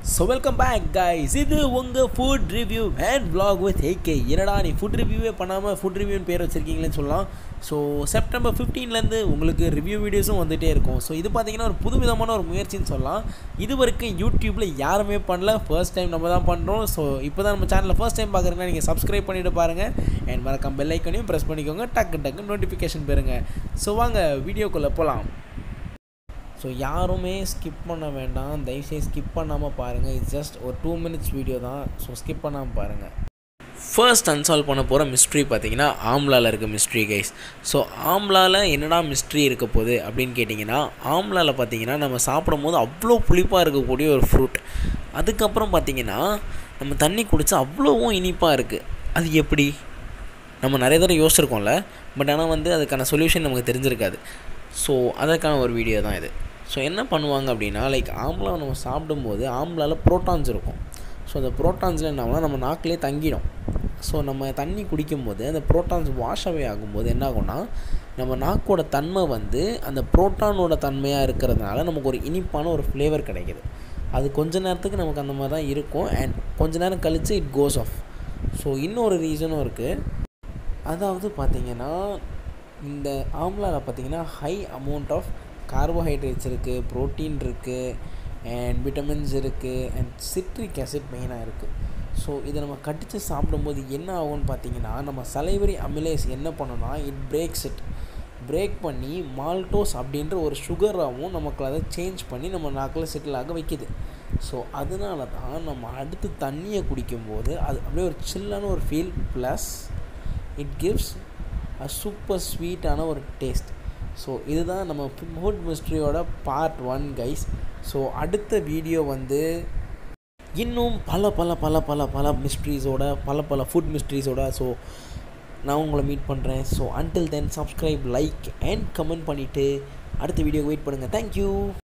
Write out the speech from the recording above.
so welcome back guys இது உங்கள் food review and vlog with AK என்னடா நீ ஃபுட் ரிவ்யூவே பண்ணாமல் ஃபுட் ரிவ்யூன்னு பேர் வச்சுருக்கீங்களேன்னு சொல்லலாம் ஸோ செப்டம்பர் ஃபிஃப்டீன்லேருந்து உங்களுக்கு ரிவ்யூ வீடியோஸும் வந்துகிட்டே இருக்கும் ஸோ இது பார்த்தீங்கன்னா ஒரு புதுவிதமான ஒரு முயற்சின்னு சொல்லலாம் இது வரைக்கும் யூடியூப்பில் யாருமே பண்ணல ஃபர்ஸ்ட் டைம் நம்ம தான் பண்ணுறோம் ஸோ இப்போ தான் நம்ம சேனலில் ஃபர்ஸ்ட் டைம் பார்க்குறீங்கன்னா நீங்கள் சப்ஸ்கிரைப் பண்ணிவிட்டு பாருங்கள் அண்ட் மறக்காம பெல் ஐக்கனையும் ப்ரெஸ் பண்ணிக்கோங்க டக்கு டக்கு நோட்டிஃபிகேஷன் பெறுங்க ஸோ வாங்க வீடியோக்குள்ளே போகலாம் ஸோ யாருமே ஸ்கிப் பண்ண வேண்டாம் தயவுசெய்து ஸ்கிப் பண்ணாமல் பாருங்கள் இட்ஸ் ஜஸ்ட் ஒரு டூ மினிட்ஸ் வீடியோ தான் ஸோ ஸ்கிப் பண்ணாமல் பாருங்கள் ஃபர்ஸ்ட் அன்சால்வ் பண்ண போகிற மிஸ்ட்ரி பார்த்தீங்கன்னா ஆம்லாவில் இருக்க மிஸ்ட்ரி கைஸ் ஸோ ஆம்லாவில் என்னடா மிஸ்ட்ரி இருக்க போகுது அப்படின்னு கேட்டிங்கன்னா ஆம்லாவில் பார்த்தீங்கன்னா நம்ம சாப்பிடும் போது அவ்வளோ புளிப்பாக இருக்கக்கூடிய ஒரு ஃப்ரூட் அதுக்கப்புறம் பார்த்தீங்கன்னா நம்ம தண்ணி குடித்தா அவ்வளோவும் இனிப்பாக இருக்குது அது எப்படி நம்ம நிறைய தடவை யோசிச்சிருக்கோம்ல பட் ஆனால் வந்து அதுக்கான சொல்யூஷன் நமக்கு தெரிஞ்சிருக்காது ஸோ அதற்கான ஒரு வீடியோ தான் இது ஸோ என்ன பண்ணுவாங்க அப்படின்னா லைக் ஆம்லா நம்ம சாப்பிடும்போது ஆம்லாவில் ப்ரோட்டான்ஸ் இருக்கும் ஸோ அந்த ப்ரோட்டான்ஸில் என்ன ஆகும்னா நம்ம நாக்கிலே தங்கிடும் ஸோ நம்ம தண்ணி குடிக்கும்போது அந்த ப்ரோட்டான்ஸ் வாஷ் அவே ஆகும்போது என்ன ஆகும்னா நம்ம நாக்கோட தன்மை வந்து அந்த ப்ரோட்டானோட தன்மையாக இருக்கிறதுனால நமக்கு ஒரு இனிப்பான ஒரு ஃப்ளேவர் கிடைக்கிது அது கொஞ்ச நேரத்துக்கு நமக்கு அந்த மாதிரி தான் இருக்கும் அண்ட் கொஞ்ச நேரம் கழித்து இட் கோஸ் ஆஃப் ஸோ இன்னொரு ரீசனும் இருக்குது அதாவது பார்த்தீங்கன்னா இந்த ஆம்லாவில் பார்த்தீங்கன்னா ஹை அமௌண்ட் ஆஃப் கார்போஹைட்ரேட்ஸ் இருக்குது ப்ரோட்டீன் இருக்குது அண்ட் விட்டமின்ஸ் இருக்குது அண்ட் சிட்ரிக் ஆசிட் மெயினாக இருக்குது ஸோ இதை நம்ம கடித்து சாப்பிடும்போது என்ன ஆகும்னு பார்த்தீங்கன்னா நம்ம சலைவரி அமிலேஸ் என்ன பண்ணோன்னா இட் பிரேக்ஸ் இட் பிரேக் பண்ணி மால்டோஸ் அப்படின்ற ஒரு சுகராகவும் நமக்கு அதை சேஞ்ச் பண்ணி நம்ம நாக்கில் செட்டில் ஆக வைக்கிது ஸோ அதனால தான் நம்ம அடுத்து தண்ணியை குடிக்கும்போது அது அப்படியே ஒரு சில்லான ஒரு feel plus it gives a super ஸ்வீட்டான ஒரு டேஸ்ட் ஸோ இதுதான் நம்ம ஃபுட் மிஸ்ட்ரியோட பார்ட் ஒன் கைஸ் ஸோ அடுத்த வீடியோ வந்து இன்னும் பல பல பல பல பல மிஸ்ட்ரீஸோட பல பல ஃபுட் மிஸ்ட்ரீஸோட ஸோ நான் உங்களை மீட் பண்ணுறேன் so until then subscribe like and comment பண்ணிவிட்டு அடுத்த வீடியோ வெயிட் பண்ணுங்கள் தேங்க்யூ